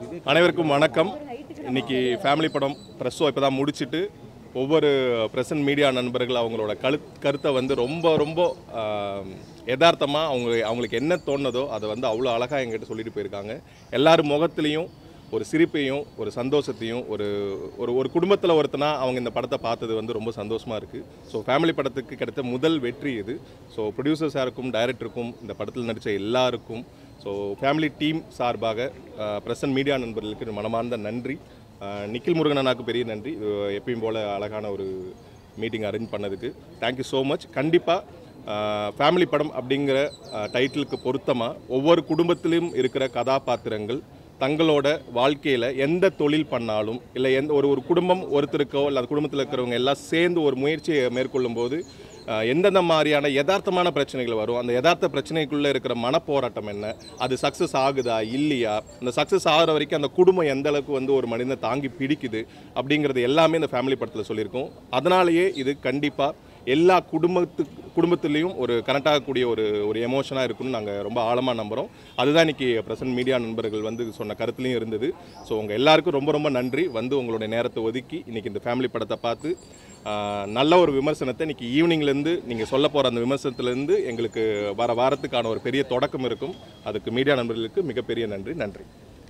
அனைவருக்கும் வணக்கம் இன்னைக்கு ஃபேமிலி படம் ப்ரெஸ்ஸோ இப்போ தான் முடிச்சிட்டு ஒவ்வொரு ப்ரெசன்ட் மீடியா நண்பர்கள் அவங்களோட கழு கருத்தை வந்து ரொம்ப ரொம்ப யதார்த்தமாக அவங்க அவங்களுக்கு என்ன தோணுதோ அதை வந்து அவ்வளோ அழகாக எங்கிட்ட சொல்லிட்டு போயிருக்காங்க எல்லார் முகத்துலேயும் ஒரு சிரிப்பையும் ஒரு சந்தோஷத்தையும் ஒரு ஒரு ஒரு குடும்பத்தில் ஒருத்தனா அவங்க இந்த படத்தை பார்த்தது வந்து ரொம்ப சந்தோஷமாக இருக்குது ஸோ ஃபேமிலி படத்துக்கு கிடைத்த முதல் வெற்றி இது ஸோ ப்ரொடியூசர் சாருக்கும் டைரக்டருக்கும் இந்த படத்தில் நடித்த எல்லாருக்கும் ஸோ ஃபேமிலி டீம் சார்பாக பிரசன்ட் மீடியா நண்பர்களுக்கு மனமார்ந்த நன்றி அஹ், நிக்கில் முருகன் அண்ணாக்கு பெரிய நன்றி இது எப்பயும் போல் அழகான ஒரு மீட்டிங் அரேஞ்ச் பண்ணதுக்கு தேங்க்யூ ஸோ மச் கண்டிப்பாக ஃபேமிலி படம் அப்படிங்கிற டைட்டிலுக்கு பொருத்தமாக ஒவ்வொரு குடும்பத்திலும் இருக்கிற கதாபாத்திரங்கள் தங்களோட வாழ்க்கையில் எந்த தொழில் பண்ணாலும் இல்லை எந்த ஒரு ஒரு குடும்பம் ஒருத்தருக்கோ இல்லை அந்த குடும்பத்தில் இருக்கிறவங்க எல்லாம் சேர்ந்து ஒரு முயற்சியை மேற்கொள்ளும் போது அஹ், எந்தெந்த மாதிரியான யதார்த்தமான பிரச்சனைகள் வரும் அந்த யதார்த்த பிரச்சனைக்குள்ளே இருக்கிற மனப்போராட்டம் என்ன அது சக்ஸஸ் ஆகுதா இல்லையா அந்த சக்ஸஸ் ஆகிற வரைக்கும் அந்த குடும்பம் எந்த அளவுக்கு வந்து ஒரு மனிதனை தாங்கி பிடிக்குது அப்படிங்கிறது எல்லாமே இந்த ஃபேமிலி படத்தில் சொல்லியிருக்கோம் அதனாலேயே இது கண்டிப்பாக எல்லா குடும்பத்து குடும்பத்துலேயும் ஒரு கனெக்ட் ஆகக்கூடிய ஒரு ஒரு எமோஷனாக இருக்குன்னு நாங்கள் ரொம்ப ஆழமாக நம்புகிறோம் அதுதான் இன்னைக்கு ப்ரெசன்ட் மீடியா நண்பர்கள் வந்து சொன்ன கருத்துலையும் இருந்தது ஸோ உங்கள் எல்லாருக்கும் ரொம்ப ரொம்ப நன்றி வந்து உங்களுடைய நேரத்தை ஒதுக்கி இன்னைக்கு இந்த ஃபேமிலி படத்தை பார்த்து ஆஹ், நல்ல ஒரு விமர்சனத்தை இன்னைக்கு ஈவினிங்லேருந்து நீங்கள் சொல்ல போகிற அந்த விமர்சனத்துலேருந்து எங்களுக்கு வர வாரத்துக்கான ஒரு பெரிய தொடக்கம் இருக்கும் அதுக்கு மீடியா நண்பர்களுக்கு மிகப்பெரிய நன்றி நன்றி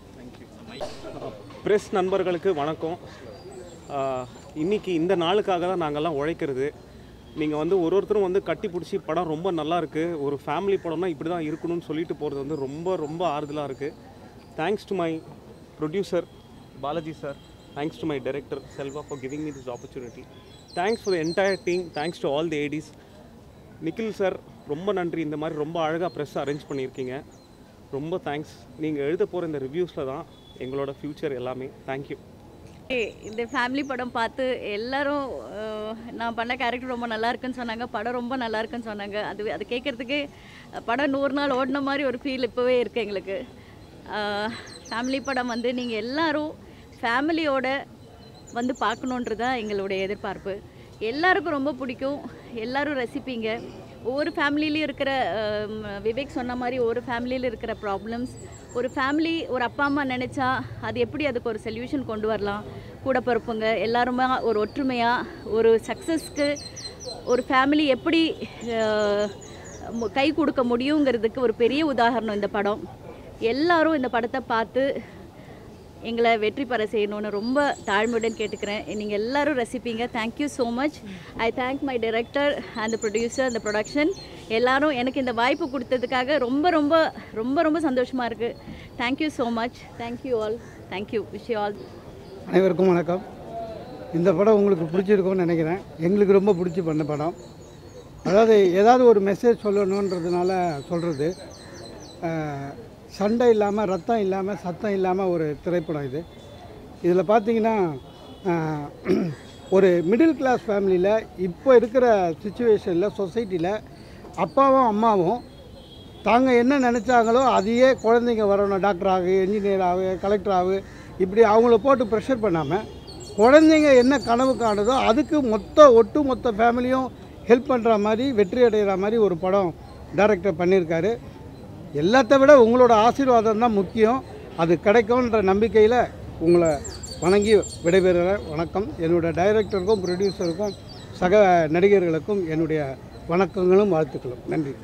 ப்ரெஸ் நண்பர்களுக்கு வணக்கம் ஆஹ், இன்னைக்கு இந்த நாளுக்காக தான் நாங்கள்லாம் உழைக்கிறது நீங்கள் வந்து ஒரு ஒருத்தரும் வந்து கட்டி பிடிச்சி படம் ரொம்ப நல்லா இருக்குது ஒரு ஃபேமிலி படம்னா இப்படி தான் இருக்கணும்னு சொல்லிட்டு போகிறது வந்து ரொம்ப ரொம்ப ஆறுதலாக இருக்குது thanks to my producer Balaji sir thanks to my director Selva for giving me this opportunity thanks for the entire team thanks to all the ADs Nikhil sir ரொம்ப நன்றி இந்த மாதிரி ரொம்ப அழகாக ப்ரெஸ் அரேஞ்ச் பண்ணியிருக்கீங்க ரொம்ப தேங்க்ஸ் நீங்கள் எழுத போகிற இந்த ரிவ்யூஸில் தான் எங்களோட ஃப்யூச்சர் எல்லாமே தேங்க்யூ ஏய், இந்த ஃபேமிலி படம் பார்த்து எல்லாரும் அஹ், நான் பண்ண கேரக்டர் ரொம்ப நல்லா இருக்குன்னு சொன்னாங்க படம் ரொம்ப நல்லா இருக்குன்னு சொன்னாங்க அது அது கேட்குறதுக்கு படம் நூறு நாள் ஓடின மாதிரி ஒரு ஃபீல் இப்போவே இருக்குது எங்களுக்கு ஃபேமிலி படம் வந்து நீங்கள் எல்லாரும் ஃபேமிலியோட வந்து பார்க்கணுன்றது தான் எங்களுடைய எதிர்பார்ப்பு எல்லாருக்கும் ரொம்ப பிடிக்கும் எல்லாரும் ரசிப்பீங்க ஒவ்வொரு ஃபேமிலிலையும் இருக்கிற அஹ், விவேக் சொன்ன மாதிரி ஒவ்வொரு ஃபேமிலியில் இருக்கிற ப்ராப்ளம்ஸ் ஒரு ஃபேமிலி ஒரு அப்பா அம்மா நினச்சா அது எப்படி அதுக்கு ஒரு சொல்யூஷன் கொண்டு வரலாம் கூட பிறப்புங்க எல்லாருமே ஒரு ஒற்றுமையாக ஒரு சக்ஸஸ்க்கு ஒரு ஃபேமிலி எப்படி அஹ், மு- கை கொடுக்க முடியுங்கிறதுக்கு ஒரு பெரிய உதாரணம் இந்த படம் எல்லாரும் இந்த படத்தை பார்த்து எங்களை வெற்றி பெற செய்யணும்னு ரொம்ப தாழ்மையுடன் கேட்டுக்கிறேன் நீங்கள் எல்லாரும் ரசிப்பீங்க thank you so much I thank my director and producer அந்த ப்ரொடக்ஷன் எல்லாரும் எனக்கு இந்த வாய்ப்பு கொடுத்ததுக்காக ரொம்ப ரொம்ப ரொம்ப ரொம்ப சந்தோஷமாக இருக்குது thank you so much thank you all thank you wish you all அனைவருக்கும் வணக்கம் இந்த படம் உங்களுக்கு பிடிச்சிருக்கும்னு நினைக்கிறேன் எங்களுக்கு ரொம்ப பிடிச்சி பண்ண படம் அதாவது ஏதாவது ஒரு மெசேஜ் சொல்லணுன்றதுனால சொல்கிறது சண்டை இல்லாமல் ரத்தம் இல்லாமல் சத்தம் இல்லாமல் ஒரு திரைப்படம் இது இதில் பார்த்தீங்கன்னா ஆஹ், ஒரு மிடில் கிளாஸ் ஃபேமிலியில் இப்போ இருக்கிற சுச்சுவேஷனில் சொசைட்டியில் அப்பாவும் அம்மாவும் தாங்க என்ன நினச்சாங்களோ அதையே குழந்தைங்க வரணும் டாக்டர் ஆகு என்ஜினியர் ஆகு கலெக்டர் ஆகு இப்படி அவங்கள போட்டு ப்ரெஷர் பண்ணாமல் குழந்தைங்க என்ன கனவு காணுதோ அதுக்கு மொத்த ஒட்டு மொத்த ஃபேமிலியும் ஹெல்ப் பண்ணுற மாதிரி வெற்றி அடைகிற மாதிரி ஒரு படம் டைரக்டர் பண்ணியிருக்காரு எல்லாத்த விட உங்களோட ஆசீர்வாதம் தான் முக்கியம் அது கிடைக்கும்ன்ற நம்பிக்கையில் உங்களை வணங்கி விடைபெறுகிறேன் வணக்கம் என்னோட டைரக்டருக்கும் ப்ரொடியூசருக்கும் சக நடிகர்களுக்கும் என்னுடைய வணக்கங்களும் வாழ்த்துக்களும் நன்றி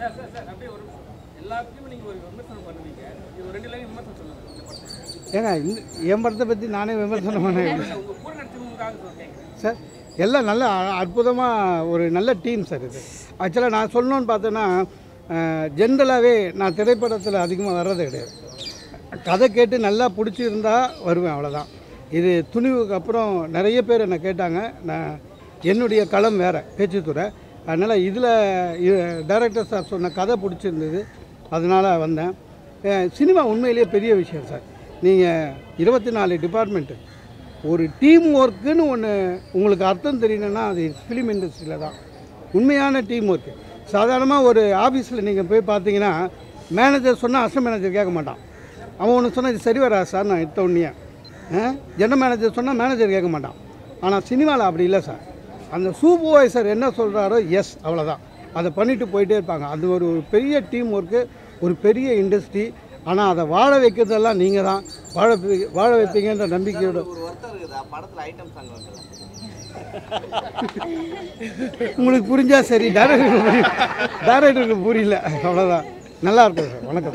ஏங்க இந்த என் படத்தை பற்றி நானே விமர்சனம் பண்ணேன் சார் எல்லாம் நல்ல அ- அற்புதமாக ஒரு நல்ல டீம் சார் இது ஆக்சுவலாக நான் சொல்லணும்னு பார்த்தேன்னா ஜென்ரலாகவே நான் திரைப்படத்தில் அதிகமாக வர்றது கிடையாது கதை கேட்டு நல்லா பிடிச்சிருந்தா வருவேன் அவ்வளோதான் இது துணிவுக்கு அப்புறம் நிறைய பேர் என்னை கேட்டாங்க நான் என்னுடைய களம் வேறு பேச்சுத்துறை அதனால் இதில் டைரக்டர் சார் சொன்ன கதை பிடிச்சிருந்தது அதனால் வந்தேன் அஹ் சினிமா உண்மையிலேயே பெரிய விஷயம் சார் நீங்கள் இருபத்தி நாலு டிபார்ட்மெண்ட்டு ஒரு டீம் ஒர்க்குன்னு ஒன்று உங்களுக்கு அர்த்தம் தெரியணும்னா அது ஃபிலிம் இண்டஸ்ட்ரியில் தான் உண்மையான டீம் ஒர்க்கு சாதாரணமாக ஒரு ஆஃபீஸில் நீங்கள் போய் பார்த்தீங்கன்னா மேனேஜர் சொன்னால் அசம் மேனேஜர் கேட்க மாட்டான் அவன் ஒன்று சொன்னால் இது சரி வராது சார் நான் எடுத்த உடனே ஜெனரல் மேனேஜர் சொன்னால் மேனேஜர் கேட்க மாட்டான் ஆனால் சினிமாவில் அப்படி இல்லை சார் அந்த சூப்பர்வைசர் என்ன சொல்கிறாரோ எஸ் அவ்வளோதான் அதை பண்ணிட்டு போயிட்டே இருப்பாங்க அது ஒரு ஒரு பெரிய டீம் ஒர்க்கு ஒரு பெரிய இண்டஸ்ட்ரி ஆனால் அதை வாழ வைக்கிறதெல்லாம் நீங்கள் தான் வாழ வைப்பீங்க- வாழ வைப்பீங்கன்ற நம்பிக்கையோட ஒரு வருத்தம் இருக்குதா படத்துல ஐட்டம் சாங் வந்து உங்களுக்கு புரிஞ்சா சரி டேரக்டருக்கு புரியல டேரக்டருக்கு புரியல அவ்வளோதான் நல்லா இருக்கும் சார் வணக்கம்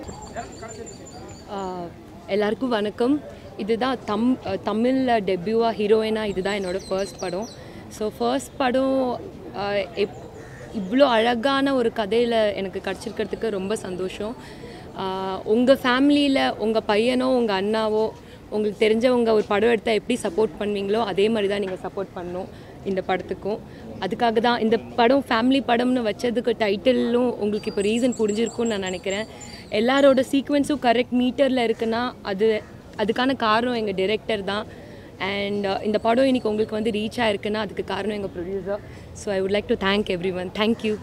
ஆஹ் எல்லாருக்கும் வணக்கம் இதுதான் தம் தமிழில் டெபியூவாக ஹீரோயினாக இதுதான் என்னோடய ஃபர்ஸ்ட் படம் ஸோ ஃபர்ஸ்ட் படம் ஆஹ் எப் இவ்வளோ அழகான ஒரு கதையில் எனக்கு கிடச்சிருக்கிறதுக்கு ரொம்ப சந்தோஷம் உங்கள் ஃபேமிலியில் உங்கள் பையனோ உங்கள் அண்ணாவோ உங்களுக்கு தெரிஞ்சவங்க ஒரு படம் எடுத்தால் எப்படி சப்போர்ட் பண்ணுவீங்களோ அதே மாதிரி தான் நீங்கள் சப்போர்ட் பண்ணணும் இந்த படத்துக்கும் அதுக்காக தான் இந்த படம் ஃபேமிலி படம்னு வச்சதுக்கு டைட்டிலும் உங்களுக்கு இப்போ ரீசன் புரிஞ்சிருக்கும்னு நான் நினைக்கிறேன் எல்லாரோட சீக்வென்ஸும் கரெக்ட் மீட்டரில் இருக்குன்னா அது அதுக்கான காரணம் எங்கள் டிரெக்டர் தான் அண்ட் இந்த படம் இன்னைக்கு உங்களுக்கு வந்து ரீச் ஆயிருக்குன்னா அதுக்கு காரணம் எங்கள் producer so I would like to thank everyone thank you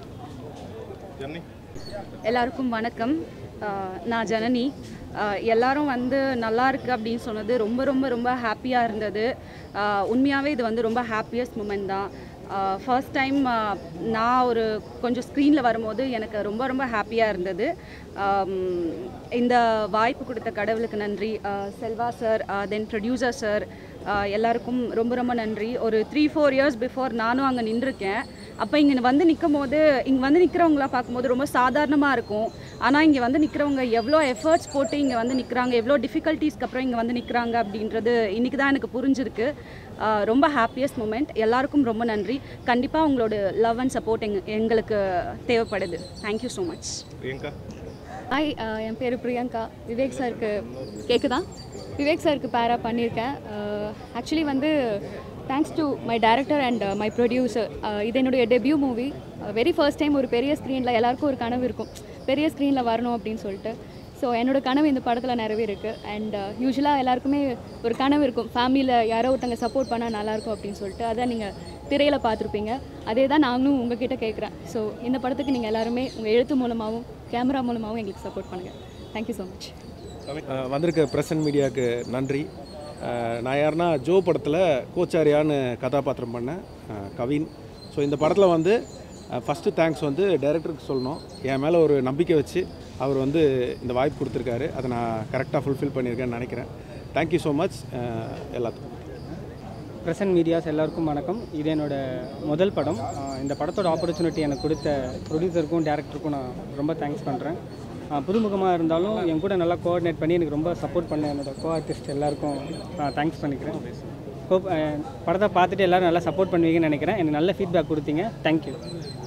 journey எல்லாருக்கும் வணக்கம் ஆஹ் நான் ஜனனி ஆஹ் எல்லாரும் வந்து நல்லா இருக்கு அப்படின்னு சொன்னது ரொம்ப ரொம்ப ரொம்ப ஹாப்பியாக இருந்தது உண்மையாகவே இது வந்து ரொம்ப ஹாப்பியஸ்ட் மூமெண்ட் தான் ஃபர்ஸ்ட் டைம் நான் ஒரு கொஞ்சம் ஸ்க்ரீனில் வரும்போது எனக்கு ரொம்ப ரொம்ப ஹாப்பியாக இருந்தது ஆம், இந்த வாய்ப்பு கொடுத்த கடவுளுக்கு நன்றி ஆஹ் Selva sir then producer sir எல்லாருக்கும் ரொம்ப ரொம்ப நன்றி ஒரு த்ரீ ஃபோர் இயர்ஸ் பிஃபோர் நானும் அங்கே நின்றுருக்கேன் அப்போ இங்கே வந்து நிற்கும் போது இங்கே வந்து நிற்கிறவங்கள பார்க்கும்போது ரொம்ப சாதாரணமாக இருக்கும் ஆனால் இங்கே வந்து நிற்கிறவங்க எவ்வளோ எஃபர்ட்ஸ் போட்டு இங்கே வந்து நிற்கிறாங்க எவ்வளோ டிஃபிகல்ட்டிஸ்க்கு அப்புறம் இங்கே வந்து நிற்கிறாங்க அப்படின்றது இன்றைக்கி தான் எனக்கு புரிஞ்சிருக்கு ஆஹ் ரொம்ப ஹாப்பியஸ்ட் மூமெண்ட் எல்லாருக்கும் ரொம்ப நன்றி கண்டிப்பாக உங்களோட லவ் அண்ட் சப்போர்ட் எங்க எங்களுக்கு தேவைப்படுது thank you so much Priyanka hi என் பேர் பிரியங்கா விவேக் சாருக்கு கேட்குதா விவேக் சாருக்கு பேரா பண்ணியிருக்கேன் ஆக்சுவலி வந்து thanks to my director and my producer இது என்னுடைய debut movie very first time ஒரு பெரிய ஸ்க்ரீனில் எல்லாருக்கும் ஒரு கனவு இருக்கும் பெரிய ஸ்க்ரீனில் வரணும் அப்படின்னு சொல்லிட்டு ஸோ என்னோட கனவு இந்த படத்தில் நிறைவேறிருக்கு அண்ட் யூஸ்வலாக எல்லாருக்குமே ஒரு கனவு இருக்கும் ஃபேமிலியில் யாரோ ஒருத்தங்க சப்போர்ட் பண்ணால் நல்லாயிருக்கும் அப்படின்னு சொல்லிட்டு அதை நீங்கள் திரையில் பார்த்துருப்பீங்க அதே தான் நாங்களும் உங்ககிட்ட கேட்குறேன் ஸோ இந்த படத்துக்கு நீங்கள் எல்லாருமே உங்கள் எழுத்து மூலமாகவும் கேமரா மூலமாகவும் எங்களுக்கு சப்போர்ட் பண்ணுங்கள் தேங்க்யூ ஸோ மச் அஹ் வந்திருக்க பிரசன்ட் மீடியாவுக்கு நன்றி அஹ் நான் யாருன்னா ஜோ படத்தில் கோச்சாரியான்னு கதாபாத்திரம் பண்ணேன் அஹ் கவின் ஸோ இந்த படத்தில் வந்து ஃபஸ்ட்டு தேங்க்ஸ் வந்து டைரக்டருக்கு சொல்லணும் என் மேலே ஒரு நம்பிக்கை வச்சு அவர் வந்து இந்த வாய்ப்பு கொடுத்துருக்காரு அதை நான் கரெக்டாக ஃபுல்ஃபில் பண்ணியிருக்கேன்னு நினைக்கிறேன் தேங்க்யூ ஸோ மச் எல்லாத்துக்கும் பிரசன்ட் மீடியாஸ் எல்லாருக்கும் வணக்கம் இது என்னோட முதல் படம் ஆஹ் இந்த படத்தோட ஆப்பர்ச்சுனிட்டி எனக்கு கொடுத்த ப்ரொடியூசருக்கும் டேரக்டருக்கும் நான் ரொம்ப தேங்க்ஸ் பண்ணுறேன் புதுமுகமாக இருந்தாலும் என் கூட நல்லா கோஆர்டினேட் பண்ணி எனக்கு ரொம்ப சப்போர்ட் பண்ண என்னோட கோ ஆர்டிஸ்ட் எல்லாருக்கும் நான் தேங்க்ஸ் பண்ணிக்கிறேன் ஹோப் படத்தை பார்த்துட்டு எல்லோரும் நல்லா சப்போர்ட் பண்ணுவீங்கன்னு நினைக்கிறேன் எனக்கு நல்ல ஃபீட்பேக் கொடுத்தீங்க தேங்க்யூ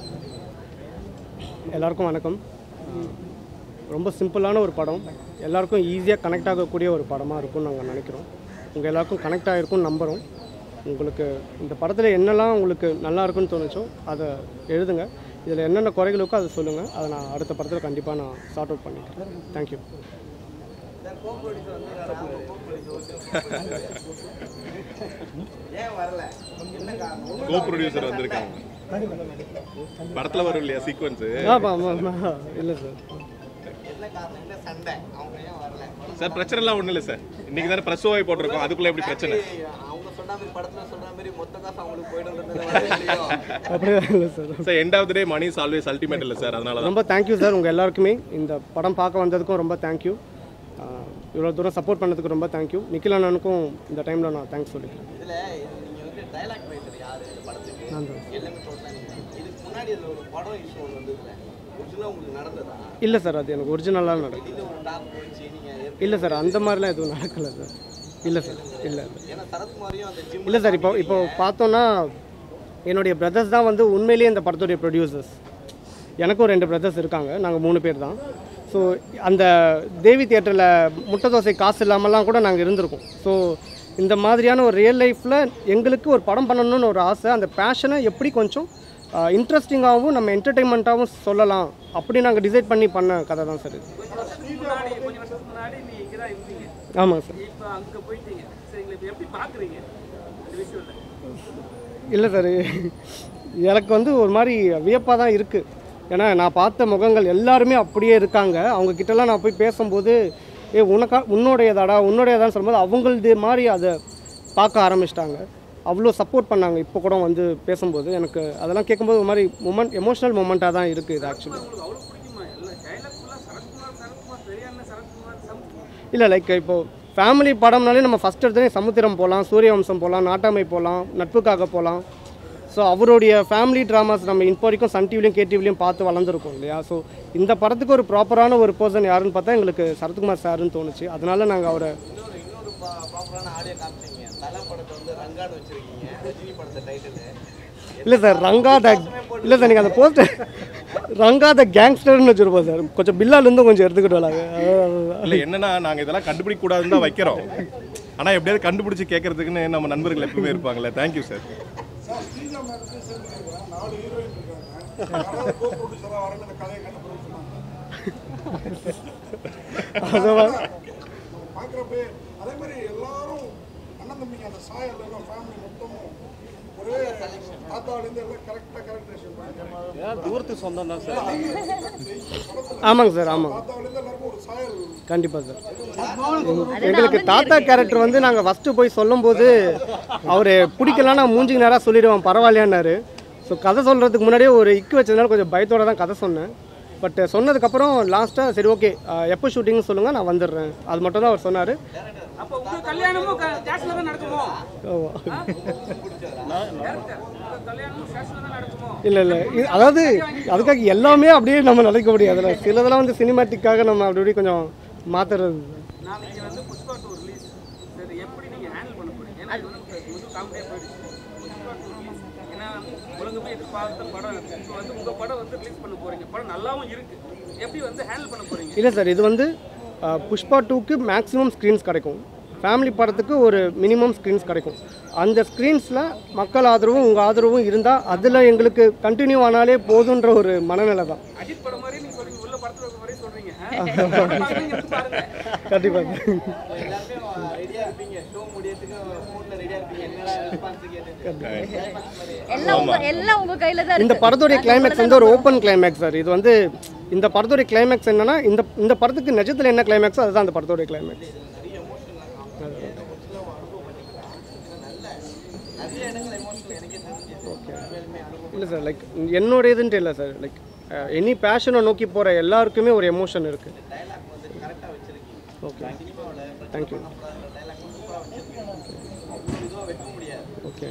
எல்லாருக்கும் வணக்கம் ரொம்ப சிம்பிளான ஒரு படம் எல்லாருக்கும் ஈஸியாக கனெக்ட் ஆகக்கூடிய ஒரு படமாக இருக்கும்னு நாங்கள் நினைக்கிறோம் உங்கள் எல்லாருக்கும் கனெக்ட் ஆகிருக்கும்னு நம்புகிறோம் உங்களுக்கு இந்த படத்தில் என்னெல்லாம் உங்களுக்கு நல்லா இருக்குன்னு தோணுச்சோ அதை எழுதுங்க இதில் என்னென்ன குறைகள் இருக்கோ அதை சொல்லுங்கள் அதை நான் அடுத்த படத்தில் கண்டிப்பாக நான் சார்ட் அவுட் பண்ணிக்கிறேன் தேங்க்யூ ஏன் வரல என்ன காரணம் கோ ப்ரொடியூசர் வந்திருக்காங்க படத்துல வரும் இல்லையா சீக்வன்ஸ் இல்லை சார் என்ன காரணம் என்ன சண்டை அவங்க ஏன் வரல சார் பிரச்சனை எல்லாம் ஒண்ணும் இல்ல சார் இன்னைக்கு தானே பிரஸ் ஓவை போட்டிருக்கோம் அதுக்குள்ள எப்படி பிரச்சனை அவங்க சொன்ன மாதிரி படத்துல சொல்ற மாதிரி மொத்த காசு அவங்களுக்கு போயிடும் அப்படியே இல்லை sir sir end of the day money is always ultimate இல்ல சார் அதனால தான் ரொம்ப தேங்க்யூ சார் உங்கள் எல்லாருக்குமே இந்த படம் பார்க்க வந்ததுக்கும் ரொம்ப தேங்க்யூ இவ்வளோ தூரம் சப்போர்ட் பண்ணதுக்கு ரொம்ப தேங்க்யூ நிக்கில் அண்ணனுக்கும் இந்த டைமில் நான் தேங்க்ஸ் சொல்லிக்கிறேன் இதுல நீங்க வந்து டைலாக் ரைட்டர் யாரு இந்த படத்துக்கு நான் தான் எல்லாமே டோட்டலா நீங்க இதுக்கு முன்னாடி இதுல ஒரு படம் இஷ்யூ ஒன்று வந்ததுல ஒரிஜினலா உங்களுக்கு நடந்ததா இல்லை சார் அது எனக்கு ஒரிஜினலாக நடக்கும் இது ஒரு டாக் போயிடுச்சு நீங்க ஏற்க- இல்லை சார் அந்த மாதிரிலாம் எதுவும் நடக்கலை சார் இல்லை சார் இல்லை ஏன்னா சரத்குமாரையும் அந்த ஜிம் இல்லை சார் இப்போ இப்போ பார்த்தோன்னா என்னுடைய பிரதர்ஸ் தான் வந்து உண்மையிலேயே இந்த படத்துடைய ப்ரொடியூசர்ஸ் எனக்கும் ரெண்டு பிரதர்ஸ் இருக்காங்க நாங்கள் மூணு பேர் தான் ஸோ அந்த தேவி தியேட்டரில் முட்டை தோசை காசு இல்லாமலாம் கூட நாங்கள் இருந்திருக்கோம் ஸோ இந்த மாதிரியான ஒரு ரியல் லைஃப்பில் எங்களுக்கு ஒரு படம் பண்ணணும்னு ஒரு ஆசை அந்த பேஷனை எப்படி கொஞ்சம் இன்ட்ரெஸ்டிங்காகவும் நம்ம என்டர்டெயின்மெண்ட்டாகவும் சொல்லலாம் அப்படி நாங்கள் டிசைட் பண்ணி பண்ண கதை தான் சார் இது ஆமாங்க சார் இல்லை சார் எனக்கு வந்து ஒரு மாதிரி வியப்பாக தான் இருக்குது ஏன்னா நான் பார்த்த முகங்கள் எல்லாருமே அப்படியே இருக்காங்க அவங்க கிட்டலாம் நான் போய் பேசும்போது ஏ உனக்கா உன்னோடையதாடா உன்னோடையதான்னு சொல்லும்போது அவங்களது மாதிரி அதை பார்க்க ஆரம்பிச்சிட்டாங்க அவ்வளோ சப்போர்ட் பண்ணாங்க இப்போ கூட வந்து பேசும்போது எனக்கு அதெல்லாம் கேட்கும்போது ஒரு மாதிரி மொமெண்ட் எமோஷ்னல் மூமெண்ட்டாக தான் இருக்குது இது ஆக்சுவலி இல்லை லைக் இப்போது ஃபேமிலி படம்னாலே நம்ம ஃபஸ்ட் எடுத்தோடனே சமுத்திரம் போகலாம் சூரியவம்சம் போகலாம் நாட்டாமை போகலாம் நட்புக்காக போகலாம் ஸோ அவருடைய ஃபேமிலி ட்ராமாஸ் நம்ம இப்போ வரைக்கும் சன் டிவிலையும் கேடிவிலையும் பார்த்து வளர்ந்துருக்கோம் இல்லையா ஸோ இந்த படத்துக்கு ஒரு ப்ராப்பரான ஒரு பர்சன் யாருன்னு பார்த்தா எங்களுக்கு சரத்குமார் சாருன்னு தோணுச்சு அதனால நாங்கள் அவரை இன்னொரு ப்ராப்பரான ஆடியோ காமிச்சிங்க தலை படத்தை வந்து ரங்கான்னு வச்சிருக்கீங்க ரஜினி படத்தை டைட்டில் இல்லை சார் ரங்கா த இல்லை சார் நீங்கள் அந்த போஸ்டர் ரங்கா த கேங்ஸ்டர்னு வச்சுருப்போம் சார் கொஞ்சம் பில்லாலேருந்து கொஞ்சம் எடுத்துக்கிட்டு வராங்க இல்லை என்னன்னா நாங்கள் இதெல்லாம் கண்டுபிடிக்க கூடாதுன்னு தான் வைக்கிறோம் ஆனால் எப்படியாவது கண்டுபிடிச்சி கேட்கறதுக்குன்னு நம்ம நண்பர்கள் எப்பவுமே இருப்பாங்கல்ல தேங்க்யூ சார் பார்க்குறப்பே அதே மாதிரி எல்லாரும் அண்ணன் தம்பிங்க அந்த சாயல் எல்லாம் ஃபேமிலி மொத்தமும் ஒரே தாத்தாவிலேருந்து எல்லாம் கரெக்டாக கரெக்டேஷன் ஏன் தூரத்து சொந்தம் தான் சார் ஆமாங்க சார் ஆமாங்க தாத்தாவிலேருந்து எல்லாருக்கும் ஒரு சாயல் கண்டிப்பாக சார் எங்களுக்கு தாத்தா கேரக்டர் வந்து நாங்கள் ஃபஸ்ட்டு போய் சொல்லும்போது அவர் பிடிக்கலன்னா மூஞ்சிக்கு நேராக சொல்லிடுவோம் பரவாயில்லையான்னாரு ஸோ கதை சொல்கிறதுக்கு முன்னாடியே ஒரு இக்கு வச்சதுனால கொஞ்சம் பயத்தோட தான் கதை சொன்னேன் பட் சொன்னதுக்கப்புறம் லாஸ்ட்டாக சரி ஓகே எப்போ ஷூட்டிங்னு சொல்லுங்கள் நான் வந்துடுறேன் அது மட்டும் தான் அவர் சொன்னார் அப்போ உங்க கல்யாணமும் கேஷ்ல தான் நடக்குமோ கல்யாணமும் கேஷ்ல தான் நடக்குமோ இல்லை இல்லை இது- அதாவது அதுக்காக எல்லாமே அப்படியே நம்ம நினைக்க முடியாதுல்ல சிலதெல்லாம் வந்து சினிமேட்டிக்காக நம்ம அப்படி இப்படி கொஞ்சம் மாற்றுறது நாளைக்கு வந்து புஷ்பா டூ ரிலீஸ் சரி எப்படி நீங்க ஹேண்டில் பண்ண போறீங்க ஏன்னா இது வந்து முழு காமெடியா போயிடுச்சு புஷ்பா டூ ரிலீஸ் ஏன்னா உலகமே எதிர்பார்த்த படம் இப்போ வந்து உங்க படம் வந்து ரிலீஸ் பண்ண போறீங்க படம் நல்லாவும் இருக்கு எப்படி வந்து ஹேண்டில் பண்ண போறீங்க இல்லை சார் இது வந்து அஹ், புஷ்பா டூக்கு மேக்ஸிமம் ஸ்க்ரீன்ஸ் கிடைக்கும் ஃபேமிலி படத்துக்கு ஒரு மினிமம் ஸ்க்ரீன்ஸ் கிடைக்கும் அந்த ஸ்க்ரீன்ஸில் மக்கள் ஆதரவும் உங்கள் ஆதரவும் இருந்தால் அதில் எங்களுக்கு கண்டினியூ ஆனாலே போதுன்ற ஒரு மனநிலை தான் அஜித் படம் மாதிரி நீங்க சொல்றீங்க உள்ள படத்துல இருக்க மாதிரி சொல்றீங்க ஆ? படம் பார்க்குறீங்க, எடுத்து பாருங்க கண்டிப்பாக எல்லாருமே ரெடியாக இருப்பீங்க ஷோ முடியறதுக்கு ஃபோனில் ரெடியாக இருப்பீங்க என்னடா ரெஸ்பான்ஸ் கேட்டு எல்லாம் உங்க எல்லாம் உங்க கையில தான் இந்த இருக்கு படத்துடைய கிளைமேக்ஸ் வந்து ஒரு ஓப்பன் கிளைமேக்ஸ் சார் இது வந்து இந்த படத்துடைய கிளைமேக்ஸ் என்னன்னா இந்த இந்த படத்துக்கு நிஜத்தில் என்ன கிளைமேக்ஸோ அதுதான் அந்த படத்துடைய கிளைமேக்ஸ் ஓகே இல்லை சார் லைக் என்னோட இதுன்ட்டு இல்லை சார் லைக் எனி பேஷனை நோக்கி போகிற எல்லாருக்குமே ஒரு எமோஷன் இருக்குது okay thank you okay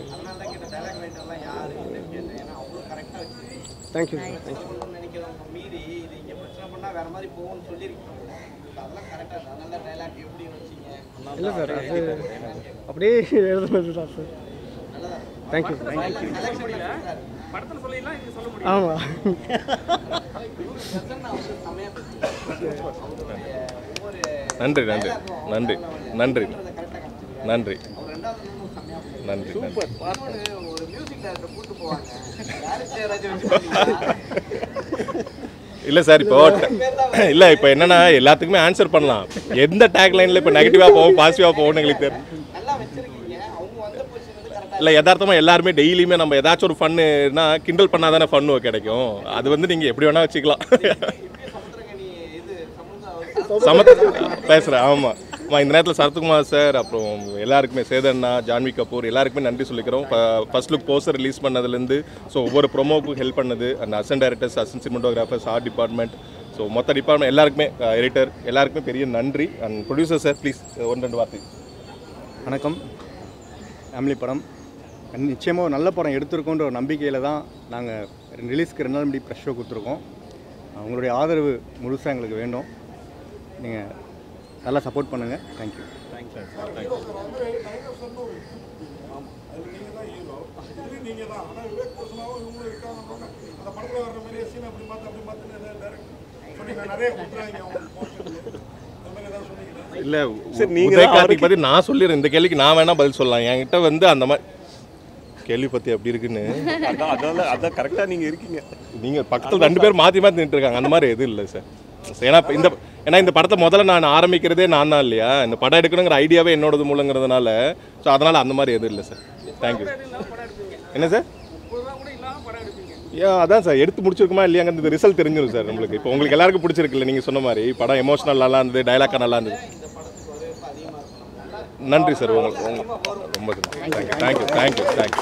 thank you sir thank you நினைக்கிறவங்க மீறி இது இங்கே பிரச்சனை பண்ணால் வேற மாதிரி போகும்னு சொல்லியிருக்கீங்க அதெல்லாம் கரெக்டாக நல்ல டைலாக் எப்படி வச்சீங்க இல்லை சார் அது அப்படியே எழுதுனது தான் சார் தேங்க்யூ தேங்க்யூ படத்துல சொல்லிடலாம் இது சொல்ல முடியும் ஆமாம் நன்றி நன்றி நன்றி நன்றி நன்றி நன்றி நன்றி ஒரு மியூசிக் டைரக்டர் கூட்டு போவாங்க டேரக்டர் யாராச்சும் வச்சுருக்கீங்களா இல்லை சார் இப்போ இல்லை இப்போ என்னன்னா எல்லாத்துக்குமே ஆன்சர் பண்ணலாம் எந்த டேக் லைனில் இப்போ நெகட்டிவாக போகும் பாசிட்டிவாக போகும்னு எங்களுக்கு தெரியும் நல்லா வச்சிருக்கீங்க அவங்க வந்த பொசிஷன் வந்து கரெக்டாக இல்லை யதார்த்தமாக எல்லாருமே டெய்லியுமே நம்ம ஏதாச்சும் ஒரு ஃபன்னுனா கிண்டல் பண்ணால் தானே ஃபன்னு கிடைக்கும் அது வந்து நீங்கள் எப்படி வேணால் வச்சுக்கலாம் சமத் பேசுகிறேன் ஆமாம் ஆமாம் இந்த நேரத்தில் சரத்குமார் சார் அப்புறம் எல்லாருக்குமே சேதண்ணா ஜான்வி கபூர் எல்லாருக்குமே நன்றி சொல்லிக்கிறோம் ஃபர்ஸ்ட் லுக் போஸ்டர் ரிலீஸ் பண்ணதுலேருந்து ஸோ ஒவ்வொரு ப்ரொமோவுக்கும் ஹெல்ப் பண்ணது and assistant directors assistant cinematographers art department so மொத்த டிபார்ட்மெண்ட் எல்லாருக்குமே எடிட்டர் எல்லாருக்குமே பெரிய நன்றி அண்ட் ப்ரொடியூசர் சார் ப்ளீஸ் ஒன்று ரெண்டு வார்த்தை வணக்கம் ஃபேமிலி படம் நிச்சயமாக ஒரு நல்ல படம் எடுத்திருக்கோன்ற ஒரு நம்பிக்கையில் தான் நாங்கள் ரிலீஸ்க்கு ரெண்டு நாள் முன்னாடி ப்ரெஷ் ஷோ கொடுத்துருக்கோம் உங்களுடைய ஆதரவு முழுசாக எங்களுக்கு வேண்டும் நீங்கள் நல்லா சப்போர்ட் பண்ணுங்கள் தேங்க்யூ நீங்கள் தான் ஆனால் விவேக் பர்சனாவும் இவங்களும் இருக்காங்க அந்த படத்தில் வர்ற மாதிரியே சீன் அப்படி மாற்று அப்படி மாற்றுன்னு டேரக்ட் சொன்னீங்க நிறைய கொடுத்துறாங்க அவங்க அந்த மாதிரி ஏதாவது சொன்னீங்கன்னா இல்லை சரி, நீங்க உதய் தான் கார்த்திக் அவருக்கு- பற்றி நான் சொல்லிடுறேன் இந்த கேள்விக்கு நான் வேணா பதில் சொல்லலாம் என்கிட்ட வந்து அந்த மாதிரி கேள்வி பற்றி எப்படி இருக்குன்னு அதான் அதான் அதான் கரெக்டாக நீங்கள் இருக்கீங்க நீங்கள் பக்கத்தில் ரெண்டு பேர் மாற்றி மாற்றி நின்று இருக்காங்க அந்த மாதிரி எதுவும் இல்லை சார் ஏன்னா இப்ப இந்த ஏன்னா இந்த படத்தை முதல்ல நான் ஆரம்பிக்கிறதே நான் தான் இல்லையா இந்த படம் எடுக்கணுங்கிற ஐடியாவே என்னோடது மூலங்கிறதுனால ஸோ அதனால் அந்த மாதிரி எதுவும் இல்லை சார் தேங்க்யூ என்ன சார் ஏன் அதான் சார் எடுத்து முடிச்சிருக்குமா இல்லையாங்கிறது ரிசல்ட் தெரிஞ்சிடும் சார் நம்மளுக்கு இப்போ உங்களுக்கு எல்லாருக்கும் பிடிச்சிருக்குல்ல நீங்கள் சொன்ன மாதிரி படம் எமோஷனல் நல்லா இருந்தது டைலாக்காக நல்லா இருந்தது நன்றி சார் உங்களுக்கு உங்களுக்கு ரொம்ப தேங்க்யூ தேங்க்யூ தேங்க்யூ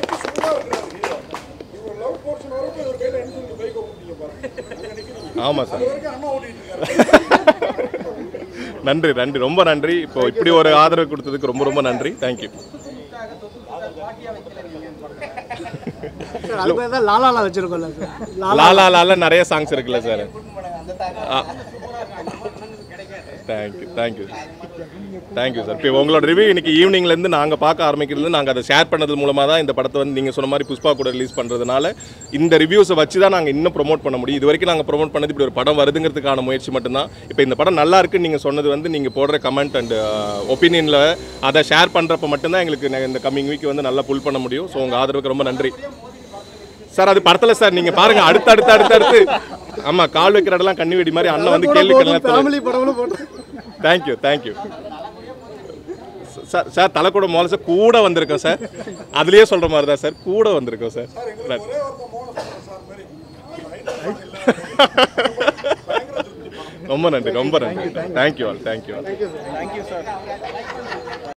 இவர் லவ் போர்ஷன் வரப்போ இவர் கையில் என்ன சொல்லி பைக்கை ஓட்டிங்க பாருங்க அங்கே நிற்கிறீங்க ஆமாம் சார் இது வரைக்கும் அண்ணா ஓட்டிட்டு இருக்காரு நன்றி நன்றி ரொம்ப நன்றி இப்போ இப்படி ஒரு ஆதரவு கொடுத்ததுக்கு ரொம்ப ரொம்ப நன்றி தேங்க்யூ சார் அது மாதிரி தான் லாலாலா வச்சுருக்கோம்ல சார் லாலா லாலா நிறைய சாங்ஸ் இருக்குல்ல sir thank you thank you thank you sir இப்போ உங்களோட ரிவ்யூ இன்னைக்கு ஈவினிங்லேருந்து நாங்கள் பார்க்க ஆரம்பிக்கிறது நாங்கள் அதை ஷேர் பண்ணது மூலமாக தான் இந்த படத்தை வந்து நீங்கள் சொன்ன மாதிரி புஷ்பா கூட ரிலீஸ் பண்ணுறதுனால இந்த ரிவ்யூஸை வச்சு தான் நாங்கள் இன்னும் ப்ரோமோட் பண்ண முடியும் இது வரைக்கும் நாங்கள் ப்ரோமோட் பண்ணது இப்படி ஒரு படம் வருதுங்கிறதுக்கான முயற்சி மட்டும்தான் இப்போ இந்த படம் நல்லா இருக்குன்னு நீங்கள் சொன்னது வந்து நீங்கள் போடுற கமெண்ட் அண்ட் ஒப்பீனியனில் அதை ஷேர் பண்ணுறப்ப மட்டும்தான் எங்களுக்கு நெ- இந்த கம்மிங் வீக் வந்து நல்லா புல் பண்ண முடியும் ஸோ உங்கள் ஆதரவுக்கு ரொம்ப நன்றி சார் அது படத்துல சார் நீங்க பாருங்க அடுத்து அடுத்து அடுத்து அடுத்து ஆமா கால் வைக்கிற இடம்லாம் கண்ணி வெடி மாதிரி அண்ணன் வந்து கேள்வி ஃபேமிலி படம்னு போட்டு தேங்க்யூ தேங்க்யூ சார் சார் தலைக்கூட முதல்ல சார் கூட வந்திருக்கோம் சார் அதுலயே சொல்ற மாதிரி தான் சார் கூட வந்திருக்கோம் சார் Right. ரொம்ப நன்றி ரொம்ப நன்றி thank you all thank you all thank you sir